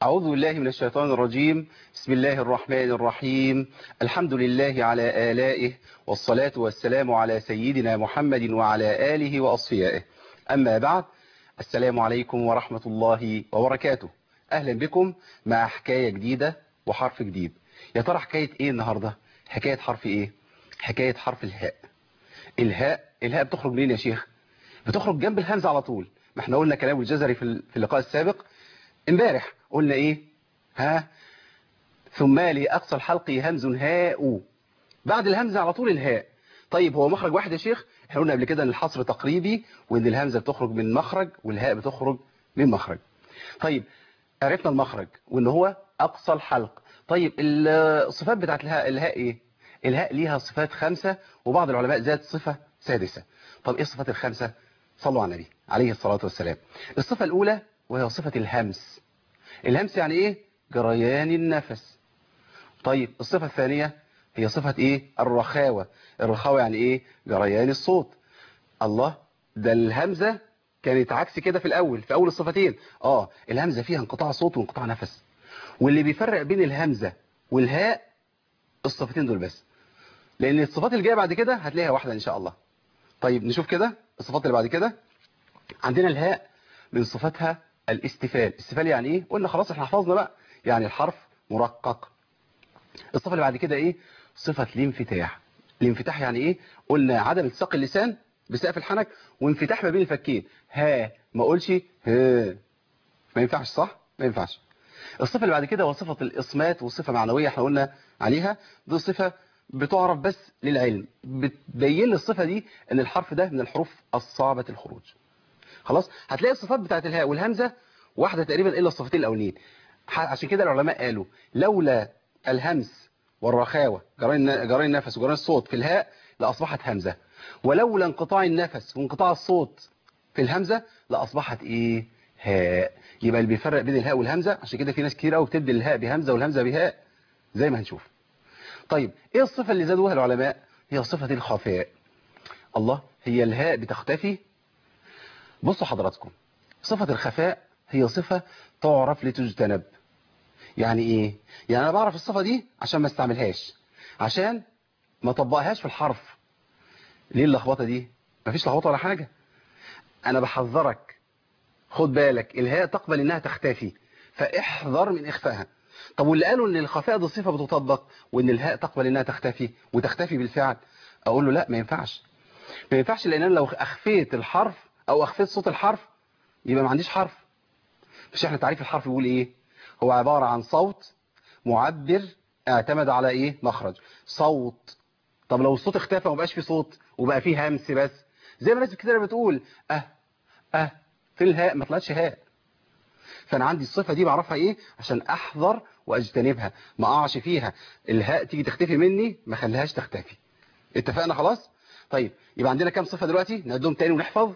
أعوذ بالله من الشيطان الرجيم بسم الله الرحمن الرحيم الحمد لله على آلائه والصلاة والسلام على سيدنا محمد وعلى آله وأصفيائه أما بعد السلام عليكم ورحمة الله وبركاته أهلا بكم مع حكاية جديدة وحرف جديد يا ترى حكاية إيه النهاردة حكاية حرف إيه حكاية حرف الهاء الهاء الهاء بتخرج منين يا شيخ بتخرج جنب الهمزة على طول ما احنا قلنا كلام الجزري في اللقاء السابق امبارح قلنا ايه ها ثم لأقصى الحلق همز هاء بعد الهمزة على طول الهاء طيب هو مخرج واحد يا شيخ احنا قلنا قبل كده ان الحصر تقريبي وان الهمزة بتخرج من مخرج والهاء بتخرج من مخرج طيب عرفنا المخرج وان هو اقصى الحلق طيب الصفات بتاعت الهاء الهاء ايه الهاء ليها صفات خمسة وبعض العلماء زاد صفة سادسة طب ايه الصفات الخمسة صلوا على النبي عليه الصلاة والسلام الصفة الاولى وهي صفة الهمس الهمس يعني ايه جريان النفس طيب الصفة الثانية هي صفة ايه الرخاوة الرخاوة يعني ايه جريان الصوت الله ده الهمزة كانت عكس كده في الاول في اول الصفتين اه الهمزة فيها انقطاع صوت وانقطاع نفس واللي بيفرق بين الهمزة والهاء الصفتين دول بس لان الصفات اللي جايه بعد كده هتلاقيها واحدة ان شاء الله طيب نشوف كده الصفات اللي بعد كده عندنا الهاء من صفاتها الاستفال استفال يعني ايه قلنا خلاص احنا حفظنا بقى يعني الحرف مرقق الصفة اللي بعد كده ايه صفة الانفتاح الانفتاح يعني ايه قلنا عدم التصاق اللسان بسقف الحنك وانفتاح ما بين الفكين ها ما اقولش ها ما ينفعش صح ما ينفعش الصفة اللي بعد كده هو صفة الإصمات والصفة معنوية احنا قلنا عليها دي صفة بتعرف بس للعلم بتبين لي الصفة دي ان الحرف ده من الحروف الصعبة الخروج خلاص هتلاقي الصفات بتاعت الهاء والهمزة واحدة تقريبا إلا الصفتين الأولين عشان كده العلماء قالوا لولا الهمس والرخاوة جرين النفس وجرين الصوت في الهاء لأصبحت همزة ولولا انقطاع النفس وانقطاع الصوت في الهمزة لأصبحت إيه هاء يبقى اللي بيفرق بين الهاء والهمزة عشان كده في ناس كتير قوي بتبدل الهاء بهمزة والهمزة بهاء زي ما هنشوف طيب ايه الصفة اللي زادوها العلماء هي صفة الخفاء الله هي الهاء بتختفي بصوا حضراتكم صفة الخفاء هي صفة تعرف لتجتنب يعني ايه يعني انا بعرف الصفة دي عشان ما استعملهاش عشان ما طبقهاش في الحرف ليه اللخبطة دي مفيش لخبطة ولا حاجة انا بحذرك خد بالك الهاء تقبل انها تختفي فاحذر من اخفائها طب واللي قالوا ان الخفاء دي صفة بتطبق وان الهاء تقبل انها تختفي وتختفي بالفعل اقول له لا ما ينفعش ما ينفعش لان انا لو اخفيت الحرف او اخفيت صوت الحرف يبقى ما عنديش حرف مش احنا تعريف الحرف بيقول ايه هو عبارة عن صوت معبر اعتمد على ايه مخرج صوت طب لو الصوت اختفى وما بقاش فيه صوت وبقى فيه همس بس زي ما ناس كتير بتقول اه اه في الهاء ما طلعتش هاء فانا عندي الصفة دي بعرفها ايه عشان احذر واجتنبها ما اقعش فيها الهاء تيجي تختفي مني ما خليهاش تختفي اتفقنا خلاص طيب يبقى عندنا كام صفة دلوقتي نعدهم تاني ونحفظ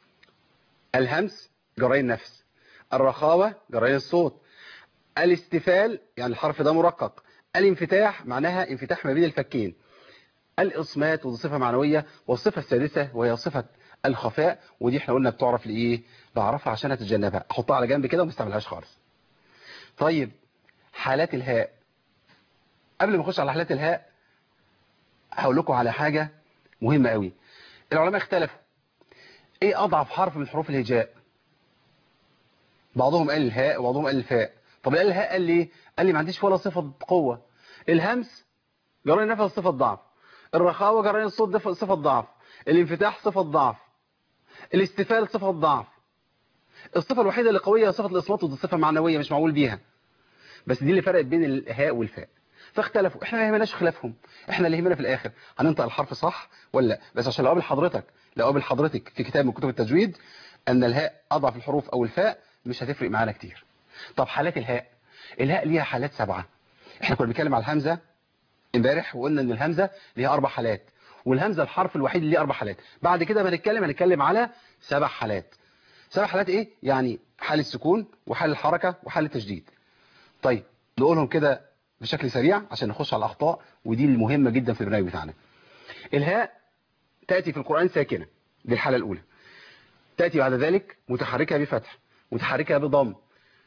الهمس جرين النفس الرخاوة جرين الصوت الاستفال يعني الحرف ده مرقق الانفتاح معناها انفتاح ما بين الفكين الإصمات ودي صفة معنوية والصفة السادسة وهي صفة الخفاء ودي احنا قلنا بتعرف لإيه بعرفها عشان أتجنبها أحطها على جنب كده وما استعملهاش خالص طيب حالات الهاء قبل ما اخش على حالات الهاء هقول لكم على حاجة مهمة قوي العلماء اختلفوا ايه اضعف حرف من حروف الهجاء بعضهم قال الهاء وبعضهم قال الفاء طب قال الهاء قال لي قال لي ما عنديش ولا صفة قوة الهمس جرين النفس صفة ضعف الرخاوة جرين الصوت صفة ضعف الانفتاح صفة ضعف الاستفال صفة ضعف الصفة الوحيدة اللي قوية صفة الإصمات ودي صفة معنوية مش معقول بيها بس دي اللي فرقت بين الهاء والفاء فاختلفوا احنا ما يهمناش خلافهم احنا اللي يهمنا في الاخر هننطق الحرف صح ولا لا بس عشان لو قابل حضرتك لو قابل حضرتك في كتاب من كتب التجويد ان الهاء اضعف الحروف او الفاء مش هتفرق معانا كتير طب حالات الهاء الهاء ليها حالات سبعة احنا كنا بنتكلم على الهمزة امبارح وقلنا ان الهمزة ليها اربع حالات والهمزة الحرف الوحيد اللي ليه اربع حالات بعد كده بنتكلم هنتكلم على سبع حالات سبع حالات ايه يعني حال السكون وحال الحركة وحال التشديد طيب نقولهم كده بشكل سريع عشان نخش على الأخطاء ودي المهمة جدا في البرنامج بتاعنا الهاء تأتي في القرآن ساكنة دي الحالة الأولى تأتي بعد ذلك متحركة بفتح متحركة بضم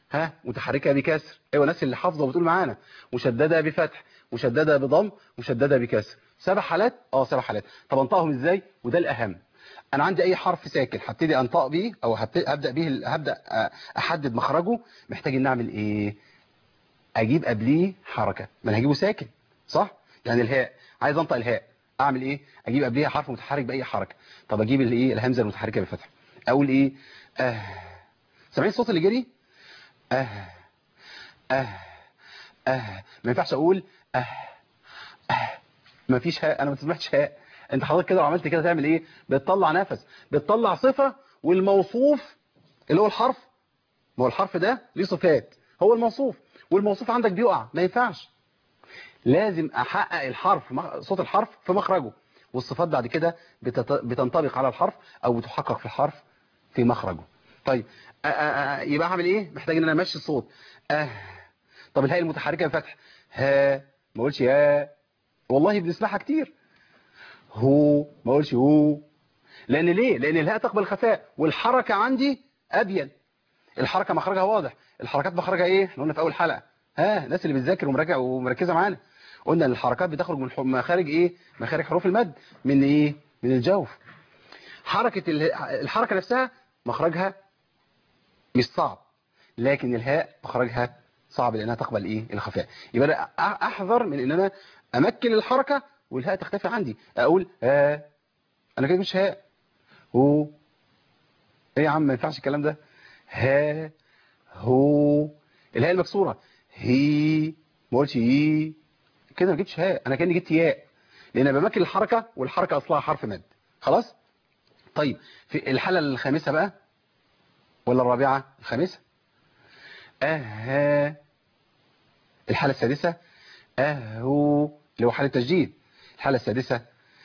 ها متحركة بكسر ايوه الناس اللي حافظه وبتقول معانا مشددة بفتح مشددة بضم مشددة بكسر سبع حالات اه سبع حالات طب انطقهم ازاي وده الاهم انا عندي اي حرف ساكن هبتدي انطق بيه او هبدا بيه هبدا احدد مخرجه محتاج ان اعمل ايه اجيب قبليه حركه ما انا هجيبه ساكن صح يعني الهاء عايز انطق الهاء اعمل ايه اجيب قبليها حرف متحرك باي حركه طب اجيب الايه الهمزه المتحركه بالفتح اقول ايه اه سامعين الصوت اللي جري اه اه اه ما ينفعش اقول اه اه ما فيش هاء انا ما سمعتش هاء انت حضرتك كده لو عملت كده تعمل ايه بتطلع نفس بتطلع صفه والموصوف اللي هو الحرف ما هو الحرف ده ليه صفات هو الموصوف والموصوف عندك بيقع ما ينفعش لازم احقق الحرف صوت الحرف في مخرجه والصفات بعد كده بتنطبق على الحرف او بتحقق في الحرف في مخرجه طيب آآ آآ يبقى اعمل ايه محتاج ان انا امشي الصوت اه طب الهاء المتحركه بفتح ها ما اقولش يا والله بنسمعها كتير هو ما اقولش هو لان ليه لان الهاء تقبل الخفاء والحركه عندي ابين الحركه مخرجها واضح الحركات مخرجها ايه احنا قلنا في اول حلقه ها الناس اللي بتذاكر ومراجع ومركزه معانا قلنا ان الحركات بتخرج من مخارج ايه مخارج حروف المد من ايه من الجوف حركه الحركه نفسها مخرجها مش صعب لكن الهاء مخرجها صعب لانها تقبل ايه الخفاء يبقى انا احذر من ان انا امكن الحركه والهاء تختفي عندي اقول ها انا كده مش هاء هو ايه يا عم ما ينفعش الكلام ده ها هو الهاء المكسوره هي ما قلتش هي كده ما جبتش هاء انا كاني جبت ياء لان انا بمكن الحركه والحركه اصلها حرف مد خلاص طيب في الحاله الخامسه بقى ولا الرابعه الخامسه اها الحاله السادسه اهو اللي هو حاله تجديد الحاله السادسه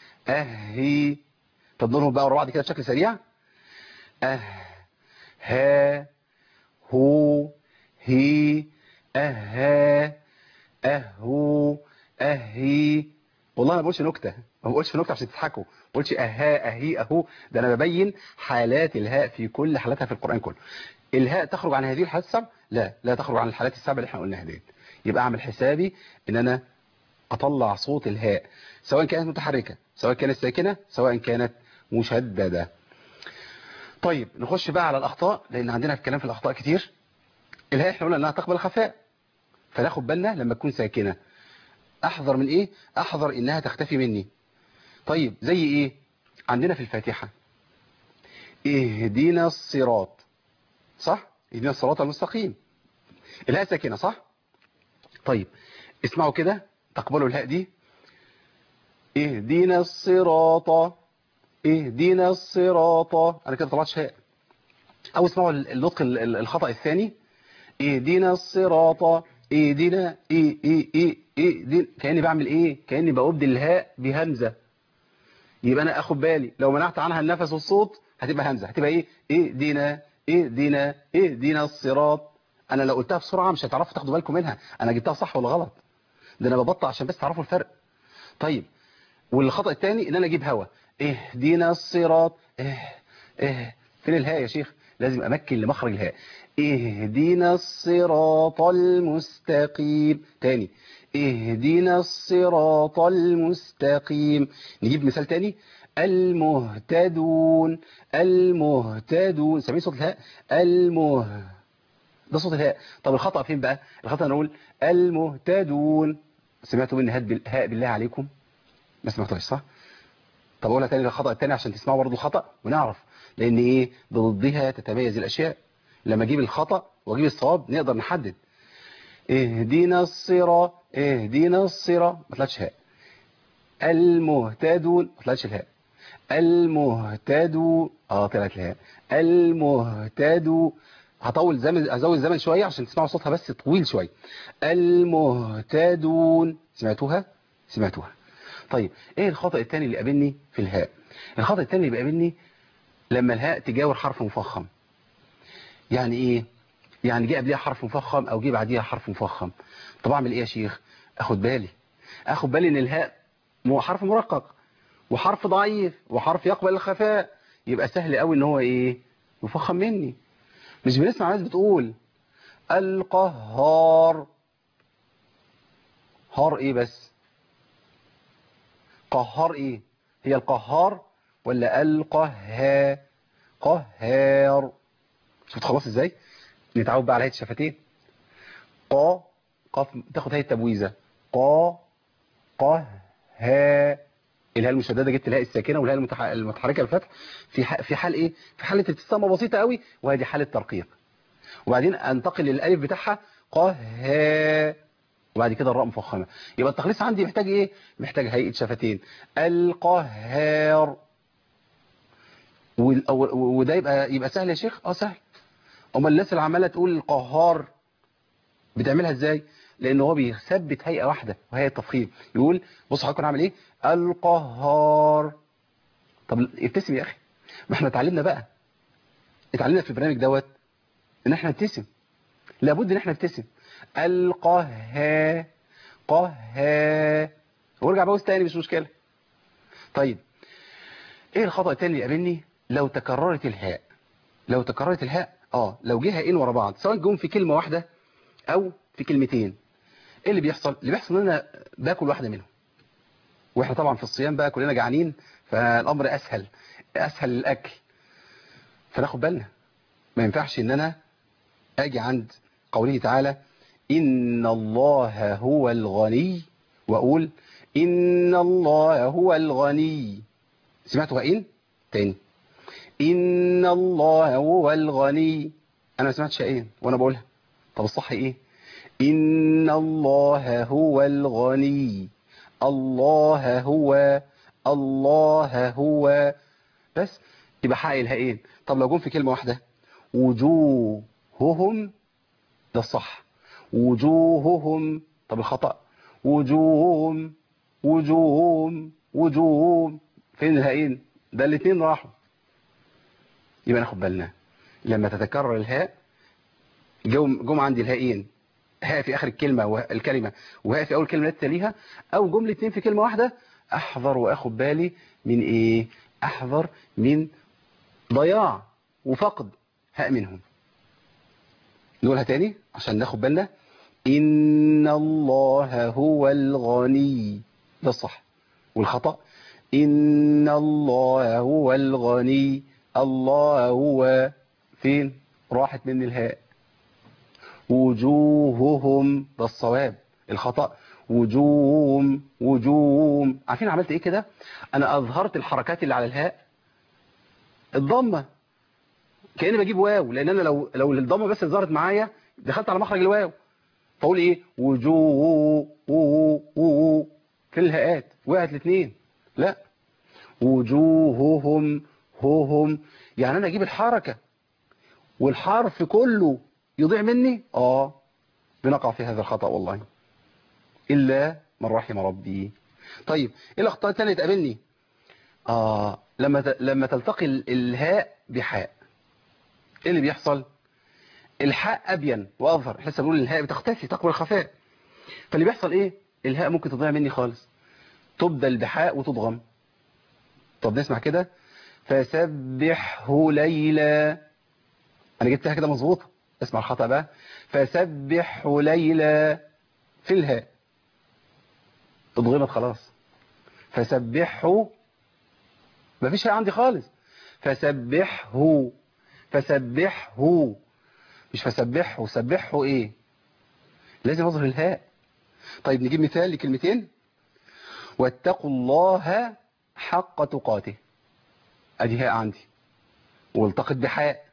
اهي طب نقولهم بقى ورا بعض كده بشكل سريع اه ها هو هي اها اهو اهي والله ما بقولش نكته ما بقولش نكته عشان تضحكوا ما بقولش اها اهي اهو ده انا ببين حالات الهاء في كل حالاتها في القران كله الهاء تخرج عن هذه الحالات السبع لا لا تخرج عن الحالات السبع اللي احنا قلناها ديت يبقى اعمل حسابي ان انا اطلع صوت الهاء سواء كانت متحركه سواء كانت ساكنه سواء كانت مشدده طيب نخش بقى على الاخطاء لان عندنا الكلام في الاخطاء كتير الهاء احنا قلنا انها تقبل خفاء فناخد بالنا لما تكون ساكنه احذر من ايه احذر انها تختفي مني طيب زي ايه عندنا في الفاتحه اهدنا الصراط صح اهدنا الصراط المستقيم الهاء ساكنه صح طيب اسمعوا كده تقبلوا الهاء دي اهدنا الصراط اهدنا الصراط انا كده طلعتش هاء او اسمعوا النطق الخطأ الثاني اهدنا الصراط اهدنا ايه ايه ايه ايه دي كاني بعمل ايه كاني بأبدل الهاء بهمزه يبقى انا اخد بالي لو منعت عنها النفس والصوت هتبقى همزه هتبقى ايه ايه دينا ايه دينا ايه دينا الصراط انا لو قلتها بسرعه مش هتعرفوا تاخدوا بالكم منها انا جبتها صح ولا غلط ده انا ببطأ عشان بس تعرفوا الفرق طيب والخطأ الثاني ان انا اجيب هوا اهدنا الصراط اه اه فين الهاء يا شيخ لازم امكن لمخرج الهاء اهدنا الصراط المستقيم تاني اهدنا الصراط المستقيم نجيب مثال تاني المهتدون المهتدون سامعين صوت الهاء المه ده صوت الهاء طب الخطأ فين بقى الخطأ نقول المهتدون سمعتوا مني هاء بالله عليكم ما سمعتوش صح طب اقولها تاني الخطأ التاني عشان تسمعوا برضو الخطأ ونعرف لان ايه بضدها تتميز الاشياء لما اجيب الخطأ واجيب الصواب نقدر نحدد اهدنا الصراط اهدنا الصراط ما طلعتش هاء المهتدون ما طلعتش الهاء المهتدون اه طلعت الهاء المهتدون هطول زمن ازود الزمن شويه عشان تسمعوا صوتها بس طويل شويه المهتدون سمعتوها سمعتوها طيب ايه الخطأ الثاني اللي قابلني في الهاء الخطأ الثاني اللي بيقابلني لما الهاء تجاور حرف مفخم يعني ايه يعني جه قبلها حرف مفخم او جه بعديها حرف مفخم طب اعمل ايه يا شيخ اخد بالي اخد بالي ان الهاء مو حرف مرقق وحرف ضعيف وحرف يقبل الخفاء يبقى سهل قوي ان هو ايه يفخم مني مش بنسمع ناس بتقول القهار هار ايه بس قهار ايه هي القهار ولا القها قهار شفت خلاص ازاي نتعود بقى على هيئه الشفتين قا قاف تاخد هيئه التبويزه قا قه ها الهاء المشدده جبت الهاء الساكنه والهاء المتح... المتحركه الفتح في ح... في حال ايه في حاله ابتسامه بسيطه قوي وهذه حاله ترقيق وبعدين انتقل للالف بتاعها قها وبعد كده الراء مفخمه يبقى التخليص عندي محتاج ايه محتاج هيئه شفتين القهار وال- و- وده يبقى يبقى سهل يا شيخ اه سهل امال الناس اللي عماله تقول القهار بتعملها ازاي لان هو بيثبت هيئه واحده وهي التفخيم يقول بص حضرتك انا عامل ايه القهار طب ابتسم يا اخي ما احنا اتعلمنا بقى اتعلمنا في البرنامج دوت ان احنا نبتسم لابد ان احنا نبتسم القها قها وارجع بوز تاني مش مشكله طيب ايه الخطأ التاني اللي يقابلني لو تكررت الهاء لو تكررت الهاء اه لو جه هاءين ورا بعض سواء جم في كلمة واحدة او في كلمتين ايه اللي بيحصل اللي بيحصل ان انا باكل واحدة منهم واحنا طبعا في الصيام بقى كلنا جعانين فالامر اسهل اسهل الاكل فناخد بالنا ما ينفعش ان انا اجي عند قوله تعالى ان الله هو الغني واقول ان الله هو الغني سمعتوا إن تاني إن الله هو الغني أنا ما سمعتش إن وأنا بقولها طب الصح إيه إن الله هو الغني الله هو الله هو بس يبقى حق الهائين طب لو جم في كلمة واحدة وجوههم ده الصح وجوههم طب الخطأ وجوههم وجوههم وجوههم فين الهائين ده الاثنين راحوا يبقى ناخد بالنا لما تتكرر الهاء جم, جم عندي الهائين هاء في اخر الكلمة والكلمة وهاء في اول كلمة تليها او جملة اتنين في كلمة واحدة احذر واخد بالي من ايه احذر من ضياع وفقد هاء منهم نقولها تاني عشان ناخد بالنا ان الله هو الغني ده الصح والخطأ إن الله هو الغني الله هو فين راحت من الهاء وجوههم ده الصواب الخطأ وجوههم وجوههم عارفين عملت ايه كده انا اظهرت الحركات اللي على الهاء الضمه كاني بجيب واو لان انا لو لو الضمه بس ظهرت معايا دخلت على مخرج الواو فاقول ايه وجوه في الهاءات وقعت الاثنين لا وجوههم هوهم يعني انا اجيب الحركة والحرف كله يضيع مني اه بنقع في هذا الخطأ والله الا من رحم ربي طيب ايه الاخطاء الثانيه اللي تقابلني اه لما ت... لما تلتقي ال- الهاء بحاء ايه اللي بيحصل الحاء ابين واظهر احنا لسه بنقول الهاء بتختفي تقوى الخفاء فاللي بيحصل ايه الهاء ممكن تضيع مني خالص تبدل بحاء وتضغم طب نسمع كده فسبحه ليلا انا جبتها كده مظبوطه اسمع الخطأ بقى فسبحه ليلا في الهاء اتضغمت خلاص فسبحه مفيش هاء عندي خالص فسبحه فسبحه مش فسبحه سبحه ايه لازم اظهر الهاء طيب نجيب مثال لكلمتين واتقوا الله حق تقاته ادي هاء عندي والتقط بحاء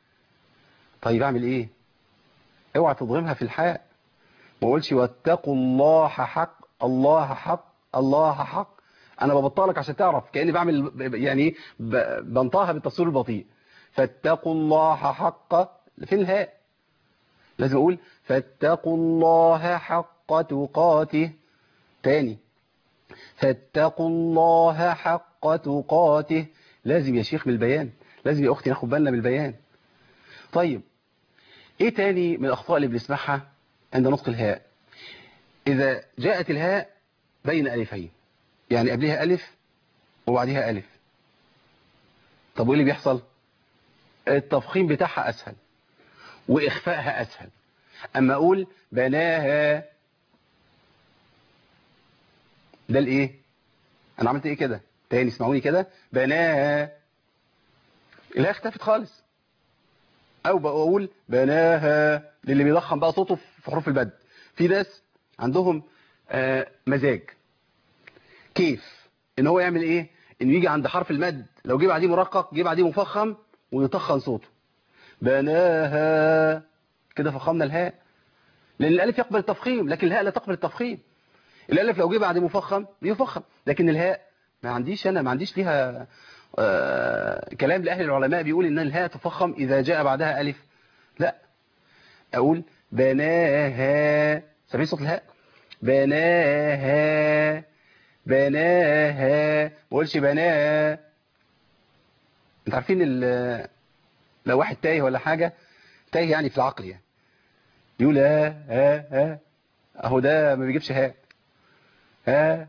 طيب اعمل ايه اوعى تضغمها في الحاء ما اقولش واتقوا الله حق الله حق الله حق انا ببطلك عشان تعرف كاني بعمل يعني ايه ب- بنطقها بالتصوير البطيء فاتقوا الله حق في الهاء لازم اقول فاتقوا الله حق تقاته تاني فاتقوا الله حق تقاته لازم يا شيخ بالبيان لازم يا اختي ناخد بالنا بالبيان طيب ايه تاني من الاخطاء اللي بنسمعها عند نطق الهاء اذا جاءت الهاء بين الفين يعني قبلها الف وبعدها الف طب وايه اللي بيحصل التفخيم بتاعها اسهل واخفائها اسهل اما اقول بناها ده الايه انا عملت ايه كده تاني اسمعوني كده بناها الهاء اختفت خالص او بقول بناها للي بيضخم بقى صوته في حروف البد في ناس عندهم آه مزاج كيف ان هو يعمل ايه انه يجي عند حرف المد لو جه بعديه مرقق جه بعديه مفخم ويطخن صوته بناها كده فخمنا الهاء لان الالف يقبل التفخيم لكن الهاء لا تقبل التفخيم الالف لو جه بعد مفخم يفخم لكن الهاء ما عنديش انا ما عنديش ليها آه كلام لاهل العلماء بيقول ان الهاء تفخم اذا جاء بعدها الف لا اقول بناها سامعين صوت الهاء بناها بناها ما اقولش بناها انت عارفين لو واحد تايه ولا حاجه تايه يعني في العقل يعني يقول ها ها ها اهو ده ما بيجيبش هاء ها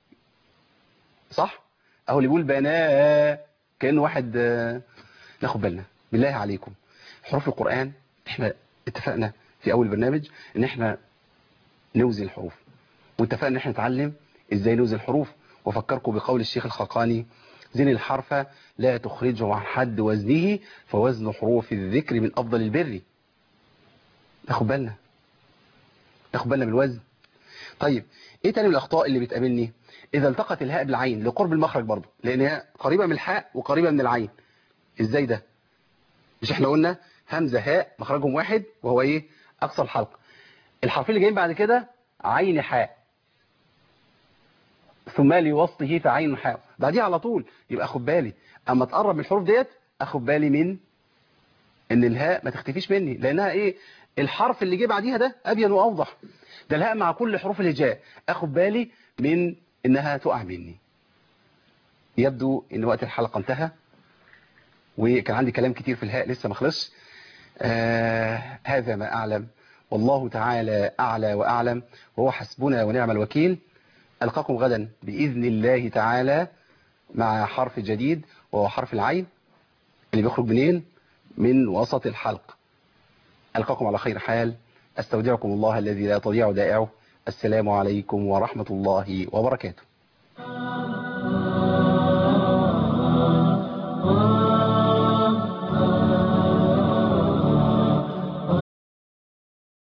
صح اهو اللي بيقول بناه كانه واحد ناخد بالنا بالله عليكم حروف القرآن احنا اتفقنا في اول برنامج ان احنا نوزن الحروف واتفقنا ان احنا نتعلم ازاي نوزن الحروف وافكركم بقول الشيخ الخقاني زن الحرف لا تخرجه عن حد وزنه فوزن حروف الذكر من افضل البر ناخد بالنا ناخد بالنا بالوزن طيب ايه تاني من الاخطاء اللي بتقابلني اذا التقت الهاء بالعين لقرب المخرج برضه لان هي قريبه من الحاء وقريبه من العين ازاي ده مش احنا قلنا همزه هاء مخرجهم واحد وهو ايه اقصى الحلق الحرفين اللي جايين بعد كده عين حاء ثم لوسطه فعين حاء بعديها على طول يبقى اخد بالي اما تقرب من الحروف ديت اخد بالي من ان الهاء ما تختفيش مني لانها ايه الحرف اللي جه بعديها ده ابين واوضح ده الهاء مع كل حروف الهجاء اخد بالي من انها تقع مني يبدو ان وقت الحلقة انتهى وكان عندي كلام كتير في الهاء لسه ما خلصش آه هذا ما اعلم والله تعالى اعلى واعلم وهو حسبنا ونعم الوكيل القاكم غدا باذن الله تعالى مع حرف جديد وهو حرف العين اللي بيخرج منين من وسط الحلق القاكم على خير حال استودعكم الله الذي لا تضيع دائعه السلام عليكم ورحمة الله وبركاته